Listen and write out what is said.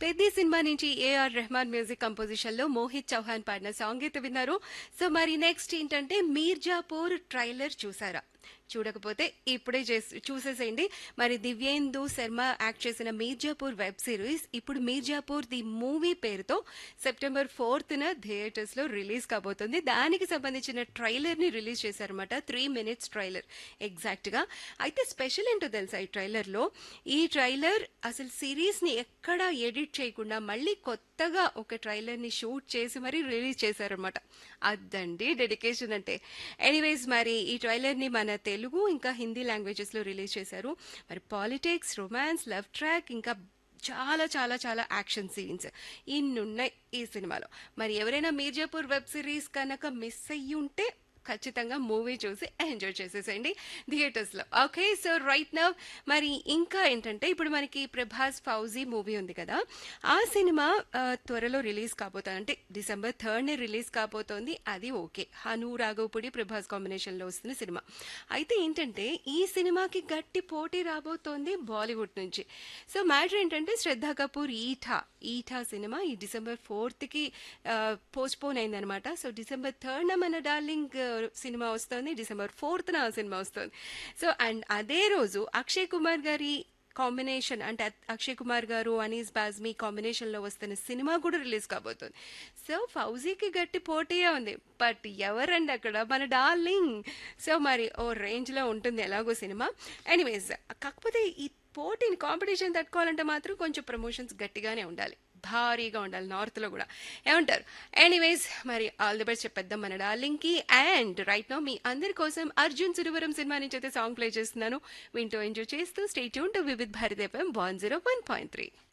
Peddi cinema నుంచి AR Rahman music composition లో మోహిత్ చౌహాన్ పాడిన సాంగ్ అయితే విన్నారు సో మరి నెక్స్ట్ ఏంటంటే మీర్జాపూర్ ట్రైలర్ చూసారా చూడకపోతే ఇప్పుడే చేసి చూసేసేయండి మరి దివ్యేందు శర్మ యాక్ట్ చేసిన మీర్జాపూర్ వెబ్ సిరీస్ ఇప్పుడు మీర్జాపూర్ ది మూవీ పేరుతో సెప్టెంబర్ ఫోర్త్న థియేటర్స్ లో రిలీజ్ కాబోతుంది దానికి సంబంధించిన ట్రైలర్ ని రిలీజ్ చేశారన్నమాట త్రీ మినిట్స్ ట్రైలర్ ఎగ్జాక్ట్ గా అయితే స్పెషల్ ఏంటో తెలుసా ఈ ట్రైలర్ లో ఈ ట్రైలర్ అసలు సిరీస్ ని ఎక్కడా ఎడిట్ చేయకుండా మళ్ళీ కొత్తగా ఒక ట్రైలర్ ని షూట్ చేసి మరి రిలీజ్ చేశారనమాట అదండి డెడికేషన్ అంటే ఎనీవేస్ మరి ఈ ట్రైలర్ ని మన తెలుగు ఇంకా హిందీ లాంగ్వేజెస్ లో రిలీజ్ చేశారు మరి పాలిటిక్స్ రొమాన్స్ లవ్ ట్రాక్ ఇంకా చాలా చాలా చాలా యాక్షన్ సీన్స్ ఇన్నున్నాయి ఈ సినిమాలో మరి ఎవరైనా మీర్జాపూర్ వెబ్ సిరీస్ కనుక మిస్ అయ్యి ఉంటే ఖచ్చితంగా మూవీ చూసి ఎంజాయ్ చేసేసేయండి థియేటర్స్లో ఓకే సో రైట్ నవ్ మరి ఇంకా ఏంటంటే ఇప్పుడు మనకి ప్రభాస్ ఫౌజీ మూవీ ఉంది కదా ఆ సినిమా ఆ, త్వరలో రిలీజ్ కాబోతుంది అంటే డిసెంబర్ థర్డ్నే రిలీజ్ కాబోతోంది అది ఓకే హను రాఘవపుడి ప్రభాస్ కాంబినేషన్లో వస్తున్న సినిమా అయితే ఏంటంటే ఈ సినిమాకి గట్టి పోటీ రాబోతోంది బాలీవుడ్ నుంచి సో మ్యాటర్ ఏంటంటే శ్రద్ధా కపూర్ ఈఠా ఈఠా సినిమా ఈ డిసెంబర్ ఫోర్త్కి పోస్ట్ పోన్ అయిందనమాట సో డిసెంబర్ థర్డ్న మన డార్లింగ్ ఆ, సినిమా వస్తుంది డిసెంబర్ ఫోర్త్న ఆ సినిమా వస్తుంది సో అండ్ అదే రోజు అక్షయ్ కుమార్ గారి కాంబినేషన్ అంటే అత్- అక్షయ్ కుమార్ గారు అనీస్ బాజ్మీ కాంబినేషన్లో వస్తున్న సినిమా కూడా రిలీజ్ కాబోతుంది సో ఫౌజీకి గట్టి పోటీయే ఉంది బట్ ఎవరండి అక్కడ మన డార్లింగ్ సో మరి ఓ రేంజ్లో ఉంటుంది ఎలాగో సినిమా ఎనీవేస్ కాకపోతే ఈ పోటీని కాంపిటీషన్ తట్టుకోవాలంటే మాత్రం కొంచెం ప్రమోషన్స్ గట్టిగానే ఉండాలి భారీగా ఉండాలి నార్త్లో కూడా ఏమంటారు ఎనీవేస్ మరి ఆల్ ది బెస్ట్ చెప్పేద్దాం మన డార్లింగ్కి అండ్ రైట్ నో మీ అందరి కోసం అర్జున్ సురవరం సినిమా నుంచి అయితే సాంగ్ ప్లే చేస్తున్నాను వింటూ ఎంజాయ్ చేస్తూ stay tune to Vividh Bharat FM one zero one point three